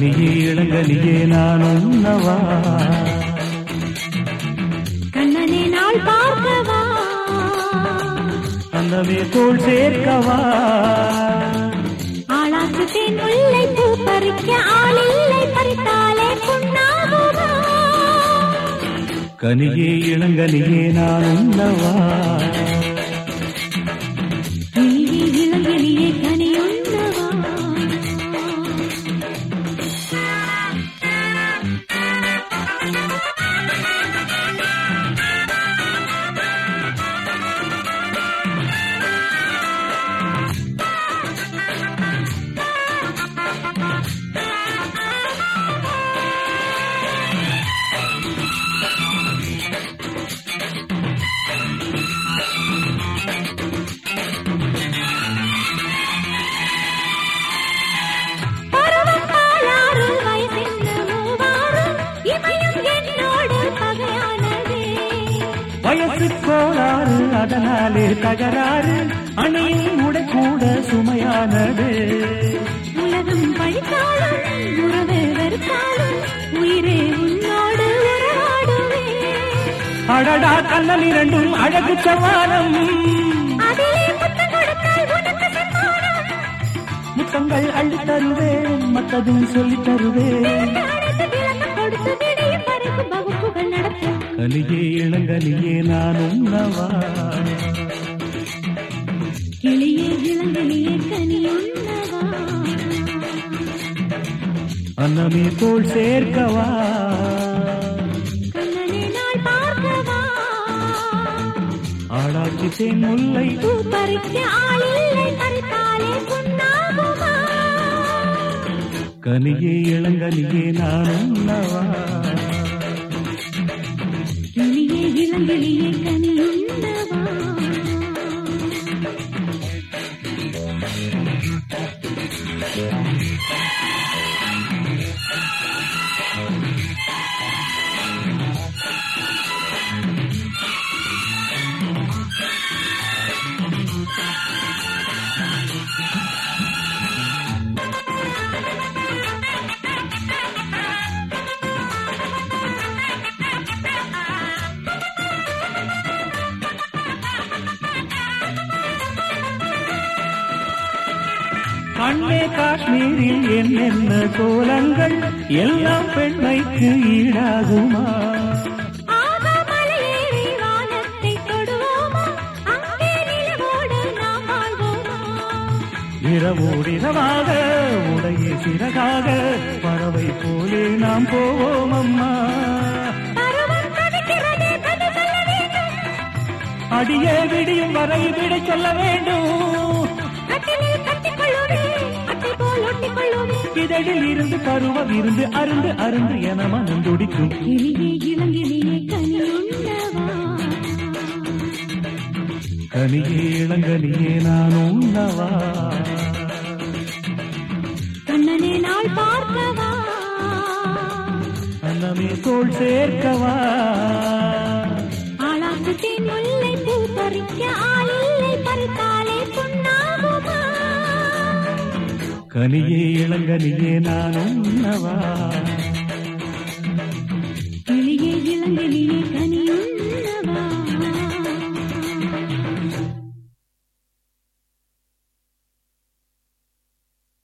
கனியே இளங்கனியே நான் உன்னவா கண்ணனே நாள் பார்க்கவா அன்னமே தோள் சேர்க்கவா ஆளாக்கு தேன் முல்லை பூ பறிக்க ஆளில்லை பறித்தாலே புண்ணாகுமா கனியே இளங்கனியே நான் உன்னவா கிளியே இளங்கிளியே கனியுண்ணவா பருவம் பாலாறு வயசின்ன மூவாறு இமயம் என்னோடு பகையானதே வயசு கோளாறு அதனாலே தகராறு அணையும் உடை கூட சுமையானது உலகம் பழித்தாலும் உறவு வெறுத்தாலும் உயிரே உன்னோடு உறவாடுவே அடடா கண்ணல் இரண்டும் அழகு சவானம் அதிலே முத்தம் கொடுத்தால் உனக்கு சன்மானம் முத்தங்கள் அள்ளித் தருவேன் மத்ததும் சொல்லித் தருவேன் அனைத்து விளக்கம் கொடுத்து விடையும் வரைக்கும் வகுப்புகள் நடத்தும் கலியே இளங்கலியே நான் உன்னவா கிளியே இளங்கிளியே கனியுண்ணவா அன்னமே தோள் சேர்க்கவா கண்ணனே நாள் பார்க்கவா ஆளாக்கி தேன் முல்லை பூ பறிக்க ஆளில்லை பறித்தாலே புண்ணாகுமா கனியே இளங்கலியே நான் உன்னவா கிளியே இளங்கிளியே கனியுண்ணவா கண்ணே காஷ்மீரில் என்னென்ன கோலங்கள் எல்லாம் பெண்மைக்கு ஈடாகுமா ஆகாமலையேறி வானத்தை தொடுவோமா அங்கே நிலவோடு நாம் வாழ்வோமா இரவோடிரவாக உடைய சிறகாக பறவை போலே நாம் போவோம் அம்மா பருவம் தவிக்கிறதே கதை சொல்ல வேண்டும் அடியே விடியும் வரை விடை சொல்ல வேண்டும் கட்டிலில் கட்டிக்கொள்ளுவே அட்டை போல் ஒட்டிக்கொள்ளுவே இதழில் இருந்து பருவம் இருந்து அருந்து அருந்து என மனம் துடிக்கும் கிளியே இளங்கிளியே கனியுண்ணவா கனியே இளங்கனியே நான் உண்ணவா கண்ணனே நாள் பார்க்கவா அன்னமே தோள் சேர்க்கவா ஆளாக்கு தேன் முல்லை பூ பறிக்க ஆளில்லை பறித்தாலே புண்ணாகுமா கனியே இளங்கனியே நான் உண்ணவா